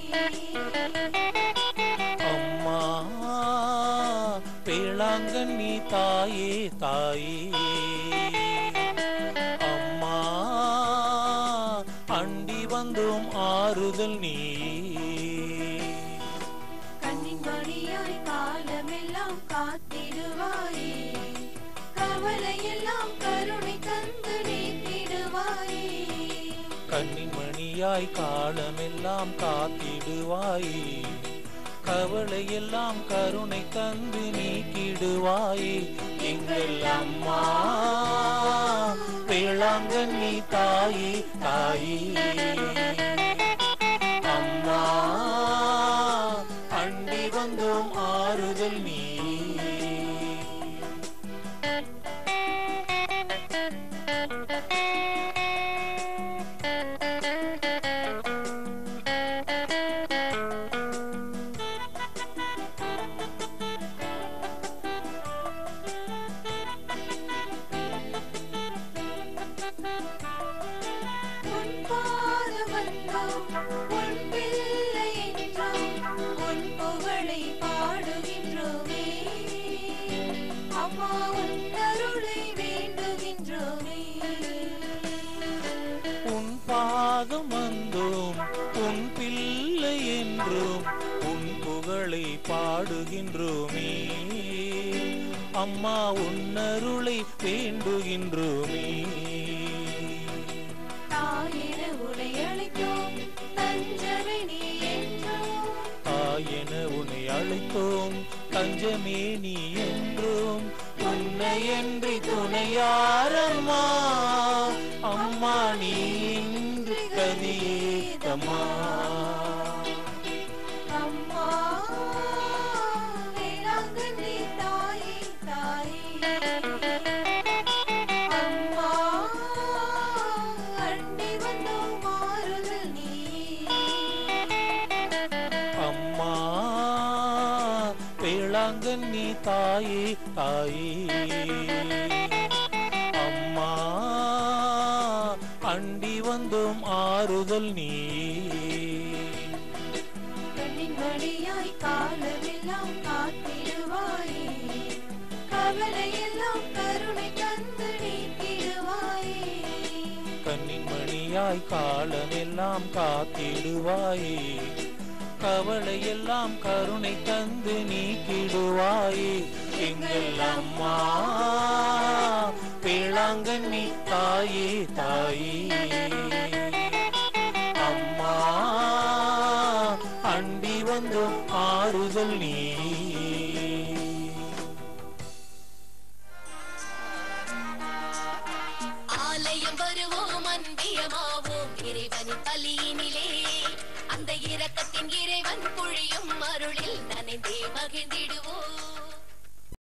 அம்மா வேளாங்கண்ணி தாயே தாயே அம்மா அண்டி வந்தோம் ஆறுதல் நீ கண்ணின் வழியாய் காலமெல்லாம் காத்திடுவாயே கவலையெல்லாம் கருணை தந்து நீக்கிடுவாயே கண்ணின் மணியாய் காலமெல்லாம் காத்திடுவாயே கவலையெல்லாம் கருணை தந்து நீக்கிடுவாயே எங்கள் அம்மா வேளாங்கண்ணி தாயே தாயே அம்மா அண்டி வந்தோம் ஆறுதல் நீ உன் பாதம் வந்தோம் உன் பிள்ளை என்றோம் உன் புகழை பாடுகின்றோமே அம்மா உன் அருளை வேண்டுகின்றோமே உன் பாதம் வந்தோம் உன் பிள்ளை என்றும் உன் புகழை பாடுகின்றோமே அம்மா உன் அருளை வேண்டுகின்றோமே தாயின உடை அளித்தோம் தஞ்சமே நீ என்றோம் தாயென உன்னை அழைத்தோம் தஞ்சமே நீ என்றும் உன்னை என்று துணையாரம்மா அம்மா நீ இன்று கதியேதம்மா அம்மா வேளாங்கண்ணி தாயே தாயே அம்மா அண்டி வந்தோம் மாறுதல் நீ அம்மா வேளாங்கண்ணி தாயே தாயே அம்மா அண்டி வந்தோம் ஆறுதல் நீ கண்ணின் வழியாய் காலமெல்லாம் காத்திடுவாயே கவலையெல்லாம் கருணை தந்து நீக்கிடுவாயே கண்ணின் மணியாய் காலமெல்லாம் காத்திடுவாயே கவலையெல்லாம் கருணை தந்து நீக்கிடுவாயே எங்கள் அம்மா வேளாங்கண்ணி தாயே தாயே அம்மா அண்டி வந்தோம் ஆறுதல் நீ ஆலயம் வருவோம் அன்பியமாவோம் இறைவனின் பலியினிலே அந்த இரக்கத்தின் இறைவன் பொழியும் அருளில் நனைந்தே மகிழ்ந்திடுவோம்